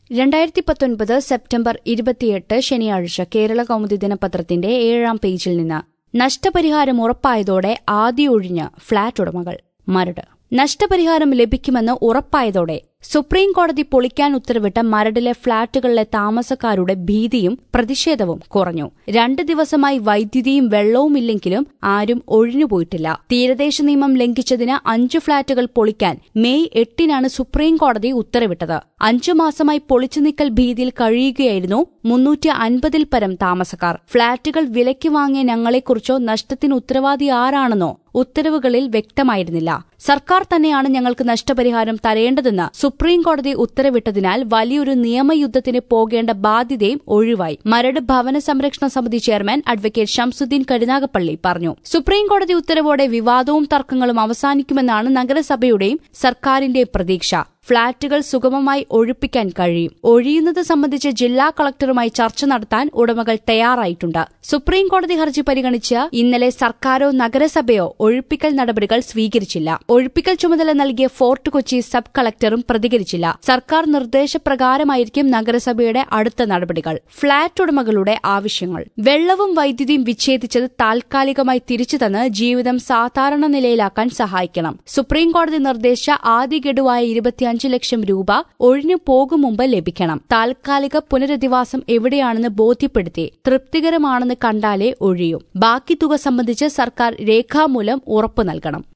രണ്ടായിരത്തി പത്തൊൻപത് സെപ്റ്റംബർ ഇരുപത്തിയെട്ട് ശനിയാഴ്ച കേരള കൗമുദി ദിനപത്രത്തിന്റെ ഏഴാം പേജിൽ നിന്ന് നഷ്ടപരിഹാരം ഉറപ്പായതോടെ ആദ്യ ഒഴിഞ്ഞ് ഫ്ളാറ്റ് ഉടമകൾ മരട് നഷ്ടപരിഹാരം ലഭിക്കുമെന്ന് ഉറപ്പായതോടെ സുപ്രീം കോടതി പൊളിക്കാൻ ഉത്തരവിട്ട മരടിലെ ഫ്ളാറ്റുകളിലെ താമസക്കാരുടെ ഭീതിയും പ്രതിഷേധവും കുറഞ്ഞു രണ്ട് ദിവസമായി വൈദ്യുതിയും വെള്ളവുമില്ലെങ്കിലും ആരും ഒഴിഞ്ഞുപോയിട്ടില്ല തീരദേശ നിയമം ലംഘിച്ചതിന് അഞ്ച് ഫ്ളാറ്റുകൾ പൊളിക്കാൻ മെയ് എട്ടിനാണ് സുപ്രീം കോടതി ഉത്തരവിട്ടത് അഞ്ചു മാസമായി പൊളിച്ചു നീക്കൽ ഭീതിയിൽ കഴിയുകയായിരുന്നു മുന്നൂറ്റി അൻപതിൽ പരം താമസക്കാർ ഫ്ളാറ്റുകൾ വിലയ്ക്ക് വാങ്ങിയ ഞങ്ങളെക്കുറിച്ചോ നഷ്ടത്തിന് ഉത്തരവാദി ആരാണെന്നോ ഉത്തരവുകളിൽ വ്യക്തമായിരുന്നില്ല സർക്കാർ തന്നെയാണ് ഞങ്ങൾക്ക് നഷ്ടപരിഹാരം തരേണ്ടതെന്ന് സുപ്രീം കോടതി ഉത്തരവിട്ടതിനാൽ വലിയൊരു നിയമയുദ്ധത്തിന് പോകേണ്ട ബാധ്യതയും ഒഴിവായി മരട് ഭവന സംരക്ഷണ സമിതി ചെയർമാൻ അഡ്വക്കേറ്റ് ഷംസുദ്ദീൻ കരുനാഗപ്പള്ളി പറഞ്ഞു സുപ്രീം കോടതി ഉത്തരവോടെ വിവാദവും തർക്കങ്ങളും അവസാനിക്കുമെന്നാണ് നഗരസഭയുടെയും സർക്കാരിന്റെയും പ്രതീക്ഷ ഫ്ളാറ്റുകൾ സുഗമമായി ഒഴിപ്പിക്കാൻ കഴിയും ഒഴിയുന്നത് സംബന്ധിച്ച് ജില്ലാ കളക്ടറുമായി ചർച്ച നടത്താൻ ഉടമകൾ തയ്യാറായിട്ടുണ്ട് സുപ്രീം കോടതി ഹർജി പരിഗണിച്ച് ഇന്നലെ സർക്കാരോ നഗരസഭയോ ഒഴിപ്പിക്കൽ നടപടികൾ സ്വീകരിച്ചില്ല ഒഴിപ്പിക്കൽ ചുമതല നൽകിയ ഫോർട്ട് കൊച്ചി സബ് കളക്ടറും പ്രതികരിച്ചില്ല സർക്കാർ നിർദ്ദേശപ്രകാരമായിരിക്കും നഗരസഭയുടെ അടുത്ത നടപടികൾ ഫ്ളാറ്റ് ഉടമകളുടെ ആവശ്യങ്ങൾ വെള്ളവും വൈദ്യുതിയും വിച്ഛേദിച്ചത് താൽക്കാലികമായി തിരിച്ചു തന്ന് ജീവിതം സാധാരണ നിലയിലാക്കാൻ സഹായിക്കണം സുപ്രീം കോടതി നിർദ്ദേശിച്ച ആദ്യ ഗഡുവായ ഇരുപത്തിയഞ്ച് അഞ്ച് ലക്ഷം രൂപ ഒഴിഞ്ഞു പോകും മുമ്പ് ലഭിക്കണം താൽക്കാലിക പുനരധിവാസം എവിടെയാണെന്ന് ബോധ്യപ്പെടുത്തി തൃപ്തികരമാണെന്ന് കണ്ടാലേ ഒഴിയും ബാക്കി തുക സംബന്ധിച്ച് സർക്കാർ രേഖാമൂലം ഉറപ്പു നൽകണം